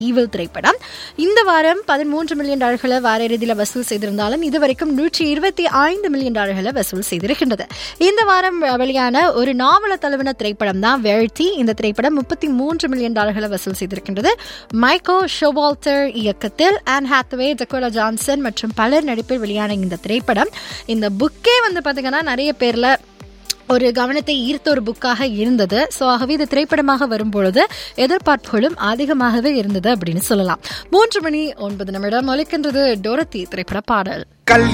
evil திரைப்படம் இந்த வாரம் பதிமூன்று மில்லியன் டாலர்களை வார இறுதியில் வசூல் செய்திருந்தாலும் இதுவரைக்கும் நூற்றி இருபத்தி ஐந்து மில்லியன் டாலர்களை வசூல் செய்திருக்கின்றது இந்த வாரம் வெளியான ஒரு நாவல தழுவின திரைப்படம் தான் வெழ்த்தி இந்த திரைப்படம் முப்பத்தி மூன்று மில்லியன் டாலர்களை வசூல் செய்திருக்கின்றது மைக்கோ ஷோவால்டர் இயக்கத்தில் ஆன் ஹாத்வே டெக்கோலா ஜான்சன் மற்றும் பலர் நடிப்பில் வெளியான இந்த திரைப்படம் இந்த புக்கே வந்து பார்த்தீங்கன்னா நிறைய பேர்ல ஒரு கவனத்தை ஈர்த்த ஒரு புக்காக இருந்தது ஸோ ஆகவே இது திரைப்படமாக வரும்பொழுது எதிர்பார்ப்புகளும் அதிகமாகவே இருந்தது அப்படின்னு சொல்லலாம் மூன்று மணி ஒன்பது நிமிடம் ஒலிக்கின்றது டோரத்தி திரைப்பட பாடல்